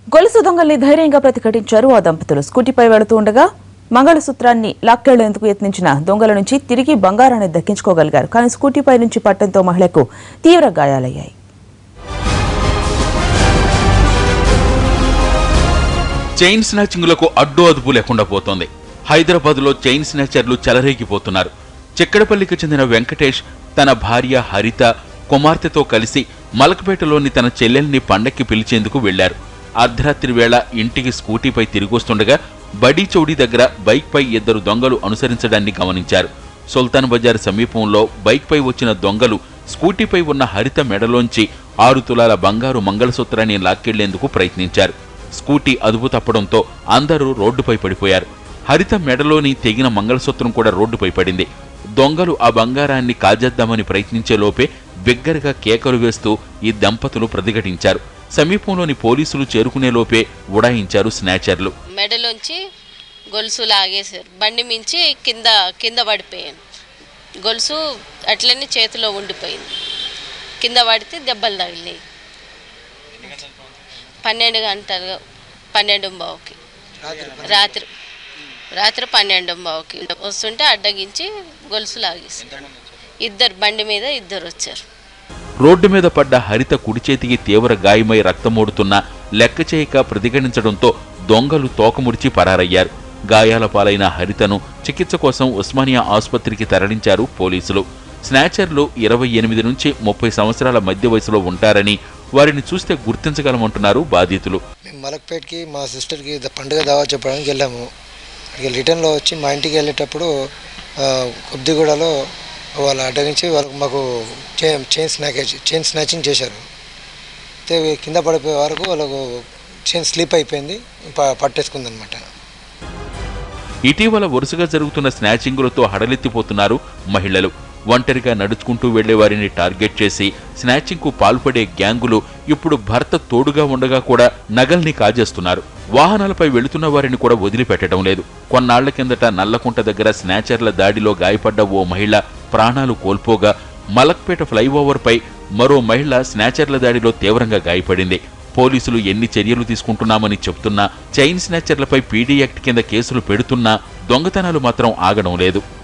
గొలుసు దొంగల్ని ధైర్యంగా ప్రతిఘటించారు ఆ దంపతులు స్కూటీపై వెళుతూ ఉండగా మంగళసూత్రాన్ని లాక్కెళ్లేందుకు యత్నించిన దొంగల నుంచి తిరిగి బంగారాన్ని దక్కించుకోగలిగారు కానీ స్కూటీపై నుంచి పట్టడంతో మహిళకు తీవ్ర గాయాలయ్యాయి చైన్ స్నాచింగ్లకు అడ్డు అదుపు లేకుండా పోతోంది హైదరాబాద్లో చైన్ స్నాచర్లు చెలరేగిపోతున్నారు చిక్కడపల్లికి చెందిన వెంకటేష్ తన భార్య హరిత కుమార్తెతో కలిసి మలకపేటలోని తన చెల్లెల్ని పండక్కి పిలిచేందుకు వెళ్లారు అర్ధరాత్రి వేళ ఇంటికి స్కూటీపై తిరిగొస్తుండగా బడీ చౌడీ దగ్గర బైక్పై ఇద్దరు దొంగలు అనుసరించడాన్ని గమనించారు సుల్తాన్ బజార్ సమీపంలో బైక్పై వచ్చిన దొంగలు స్కూటీపై ఉన్న హరిత మెడలోంచి ఆరు తులాల బంగారు మంగళసూత్రాన్ని లాక్కెళ్లేందుకు ప్రయత్నించారు స్కూటీ అదుపు తప్పడంతో అందరూ రోడ్డుపై పడిపోయారు హరిత మెడలోని తెగిన మంగళసూత్రం కూడా రోడ్డుపై పడింది దొంగలు ఆ బంగారాన్ని కాజేద్దామని ప్రయత్నించే లోపే బిగ్గరగా కేకలు వేస్తూ ఈ దంపతులు ప్రతిఘటించారు సమీపంలోని పోలీసులు చేరుకునే లోపే ఉడాయించారు స్నాచర్లు మెడలోంచి గొలుసు లాగేశారు బండి మించి కింద కింద పడిపోయాను గొలుసు అట్లనే చేతిలో ఉండిపోయింది కింద పడితే దెబ్బలు తగిలినాయి పన్నెండు గంటలు పన్నెండు బావుకి రాత్రి రాత్రి పన్నెండు బావుకి వస్తుంటే అడ్డగించి గొలుసు లాగేసి ఇద్దరు బండి మీద ఇద్దరు వచ్చారు రోడ్డు మీద పడ్డ హరిత కుడి చేతికి తీవ్ర గాయమై రక్తమోడుతున్నా లెక్క చేయక ప్రతిఘటించడంతో దొంగలు తోకముడిచి పరారయ్యారు గాయాల పాలైన హరితను చికిత్స కోసం ఉస్మానియా ఆసుపత్రికి తరలించారు పోలీసులు స్నాచర్లు ఇరవై ఎనిమిది నుంచి ముప్పై సంవత్సరాల మధ్య వయసులో ఉంటారని వారిని చూస్తే గుర్తించగలమంటున్నారు బాధితులు మేము మలక్పేట్కి మా సిస్టర్కి ద- పండుగ దావా చెప్పడానికి వెళ్ళాము అక్కడికి రిటర్న్లో వచ్చి మా ఇంటికి వెళ్ళేటప్పుడు ఆ, కొద్దిగూడలో వాళ్ళు అడ్డగించి వాళ్ళకు మాకు చైన్ చైన్ స్నాకేజ్ చైన్ స్నాచింగ్ చేశారు అయితే ఇవి కింద పడిపోయే వరకు వాళ్ళకు చైన్ స్లిప్ అయిపోయింది ప- పట్టేసుకుందనమాట ఇటీవల వరుసగా జరుగుతున్న స్నాచింగులతో హడలెత్తిపోతున్నారు మహిళలు ఒంటరిగా నడుచుకుంటూ వెళ్లే వారిని టార్గెట్ చేసి స్నాచింగ్కు పాల్పడే గ్యాంగులు ఇప్పుడు భర్త తోడుగా ఉండగా కూడా నగల్ని కాజేస్తున్నారు వాహనాలపై వెళుతున్న వారిని కూడా వదిలిపెట్టడం లేదు కొన్నాళ్ల కిందట నల్లకుంట దగ్గర స్నాచర్ల దాడిలో గాయపడ్డ ఓ మహిళ ప్రాణాలు కోల్పోగా మలక్పేట ఫ్లైఓవర్పై మరో మహిళ స్నాచర్ల దాడిలో తీవ్రంగా గాయపడింది పోలీసులు ఎన్ని చర్యలు తీసుకుంటున్నామని చెప్తున్నా చైన్ స్నాచర్లపై పీడీ యాక్ట్ కింద కేసులు పెడుతున్నా దొంగతనాలు మాత్రం ఆగడం లేదు